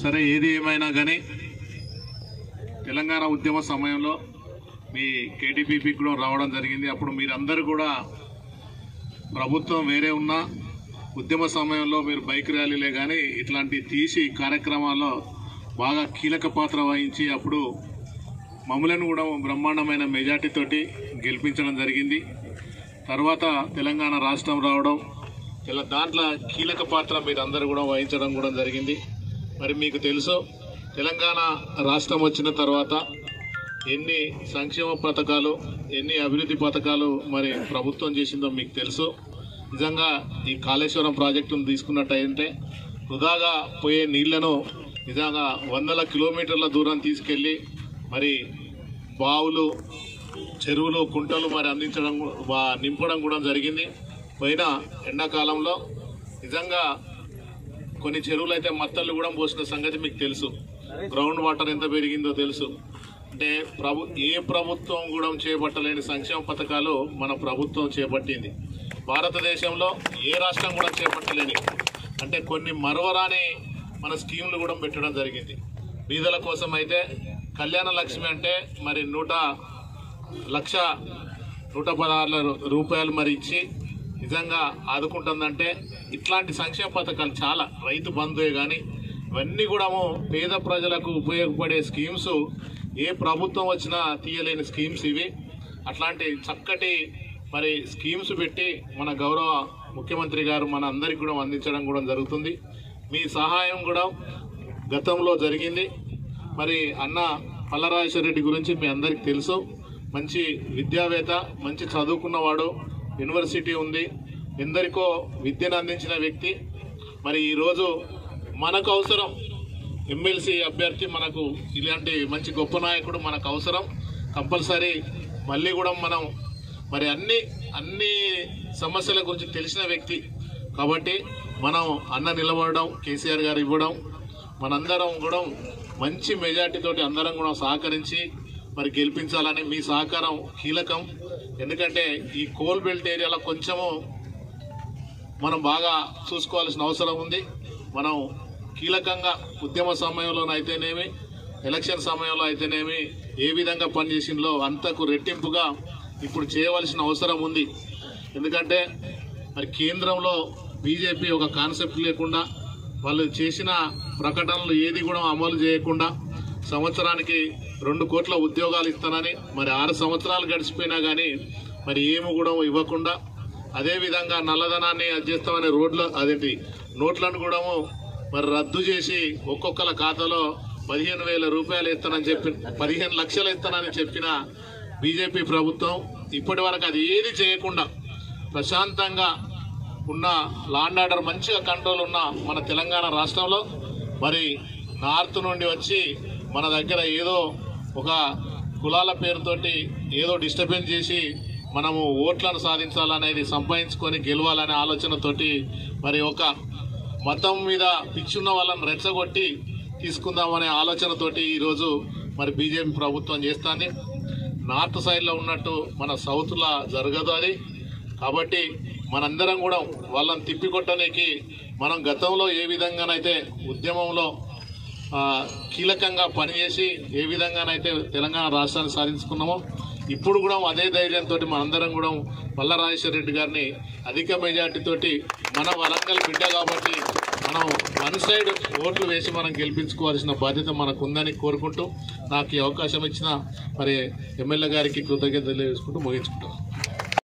సరే ఏది ఏమైనా కానీ తెలంగాణ ఉద్యమ సమయంలో మీ కేటీపీపీ కూడా రావడం జరిగింది అప్పుడు మీరందరూ కూడా ప్రభుత్వం వేరే ఉన్నా ఉద్యమ సమయంలో మీరు బైక్ ర్యాలీలే కానీ ఇట్లాంటి తీసి కార్యక్రమాల్లో బాగా కీలక పాత్ర వహించి అప్పుడు మమ్మలను కూడా బ్రహ్మాండమైన మెజార్టీతోటి గెలిపించడం జరిగింది తర్వాత తెలంగాణ రాష్ట్రం రావడం ఇలా దాంట్లో కీలక పాత్ర మీరు అందరూ కూడా వహించడం కూడా జరిగింది మరి మీకు తెలుసు తెలంగాణ రాష్ట్రం వచ్చిన తర్వాత ఎన్ని సంక్షేమ పథకాలు ఎన్ని అభివృద్ధి పథకాలు మరి ప్రభుత్వం చేసిందో మీకు తెలుసు నిజంగా ఈ కాళేశ్వరం ప్రాజెక్టును తీసుకున్నట్టయితే వృధాగా పోయే నీళ్లను నిజంగా వందల కిలోమీటర్ల దూరం తీసుకెళ్ళి మరి బావులు చెరువులు కుంటలు మరి అందించడం గు- వా- నింపడం కూడా జరిగింది పోయిన ఎండాకాలంలో నిజంగా కొన్ని చెరువులు అయితే మత్తళ్ళు కూడా పోసిన సంగతి మీకు తెలుసు గ్రౌండ్ వాటర్ ఎంత పెరిగిందో తెలుసు అంటే ప్రభు ఏ ప్రభుత్వం కూడా చేపట్టలేని సంక్షేమ పథకాలు మన ప్రభుత్వం చేపట్టింది భారతదేశంలో ఏ రాష్ట్రం కూడా చేపట్టలేని అంటే కొన్ని మరవరాని మన స్కీములు కూడా పెట్టడం జరిగింది బీదల కోసం అయితే కళ్యాణ లక్ష్మి అంటే మరి నూట లక్ష నూట పదహారు రూపాయలు మరి ఇచ్చి నిజంగా ఆదుకుంటుందంటే ఇట్లాంటి సంక్షేమ పథకాలు చాలా రైతు బంధువే కానీ ఇవన్నీ కూడా పేద ప్రజలకు ఉపయోగపడే స్కీమ్స్ ఏ ప్రభుత్వం వచ్చినా తీయలేని స్కీమ్స్ ఇవి అట్లాంటి చక్కటి మరి స్కీమ్స్ పెట్టి మన గౌరవ ముఖ్యమంత్రి గారు మన అందరికి కూడా అందించడం కూడా జరుగుతుంది మీ సహాయం కూడా గతంలో జరిగింది మరి అన్న పల్లరాజేశ్వర రెడ్డి గురించి మీ అందరికి తెలుసు మంచి విద్యావేత్త మంచి చదువుకున్నవాడు యూనివర్సిటీ ఉంది ఎందరికో విద్యను అందించిన వ్యక్తి మరి ఈరోజు మనకు అవసరం ఎమ్మెల్సీ అభ్యర్థి మనకు ఇలాంటి మంచి గొప్ప నాయకుడు మనకు అవసరం కంపల్సరీ మళ్ళీ కూడా మనం మరి అన్ని అన్ని సమస్యల గురించి తెలిసిన వ్యక్తి కాబట్టి మనం అన్న నిలబడడం కేసీఆర్ గారు ఇవ్వడం మనందరం కూడా మంచి మెజార్టీతోటి అందరం కూడా సహకరించి మరి గెలిపించాలని మీ సహకారం కీలకం ఎందుకంటే ఈ కోల్ బెల్ట్ ఏరియాలో కొంచెము మనం బాగా చూసుకోవాల్సిన అవసరం ఉంది మనం కీలకంగా ఉద్యమ సమయంలోనైతేనేమి ఎలక్షన్ సమయంలో అయితేనేమి ఏ విధంగా పనిచేసిందో అంతకు రెట్టింపుగా ఇప్పుడు చేయవలసిన అవసరం ఉంది ఎందుకంటే మరి కేంద్రంలో బీజేపీ ఒక కాన్సెప్ట్ లేకుండా వాళ్ళు చేసిన ప్రకటనలు ఏది కూడా అమలు చేయకుండా సంవత్సరానికి రెండు కోట్ల ఉద్యోగాలు ఇస్తానని మరి ఆరు సంవత్సరాలు గడిచిపోయినా కానీ మరి ఏమి కూడా ఇవ్వకుండా అదేవిధంగా నల్లధనాన్ని అది చేస్తామని రోడ్ల అదేంటి నోట్లను కూడా మరి రద్దు చేసి ఒక్కొక్కల ఖాతాలో పదిహేను వేల రూపాయలు ఇస్తానని చెప్పి పదిహేను లక్షలు ఇస్తానని చెప్పిన బీజేపీ ప్రభుత్వం ఇప్పటి వరకు అది ఏది చేయకుండా ప్రశాంతంగా ఉన్న లాండ్ ఆర్డర్ మంచిగా కంట్రోల్ ఉన్న మన తెలంగాణ రాష్ట్రంలో మరి నార్త్ నుండి వచ్చి మన దగ్గర ఏదో ఒక కులాల పేరుతోటి ఏదో డిస్టర్బెన్స్ చేసి మనము ఓట్లను సాధించాలనేది సంపాదించుకొని గెలవాలనే ఆలోచనతోటి మరి ఒక మతం మీద పిచ్చున్న వాళ్ళని రెచ్చగొట్టి తీసుకుందామనే ఆలోచనతోటి ఈరోజు మరి బీజేపీ ప్రభుత్వం చేస్తుంది నార్త్ సైడ్లో ఉన్నట్టు మన సౌత్లో జరగదు అది కాబట్టి మనందరం కూడా వాళ్ళని తిప్పికొట్టడానికి మనం గతంలో ఏ విధంగానైతే ఉద్యమంలో ఆ, కీలకంగా పనిచేసి ఏ విధంగానైతే తెలంగాణ రాష్ట్రాన్ని సాధించుకున్నామో ఇప్పుడు కూడా అదే ధైర్యంతో మనందరం కూడా పల్ల రాజేశ్వర రెడ్డి గారిని అధిక మెజార్టీ తోటి మన వరంగల్ బిడ్డ కాబట్టి మనం వన్ సైడ్ ఓట్లు వేసి మనం గెలిపించుకోవాల్సిన బాధ్యత మనకు ఉందని కోరుకుంటూ నాకు ఈ అవకాశం ఇచ్చిన మరి ఎమ్మెల్యే గారికి కృతజ్ఞతలు తెలియజేసుకుంటూ ముగించుకుంటాం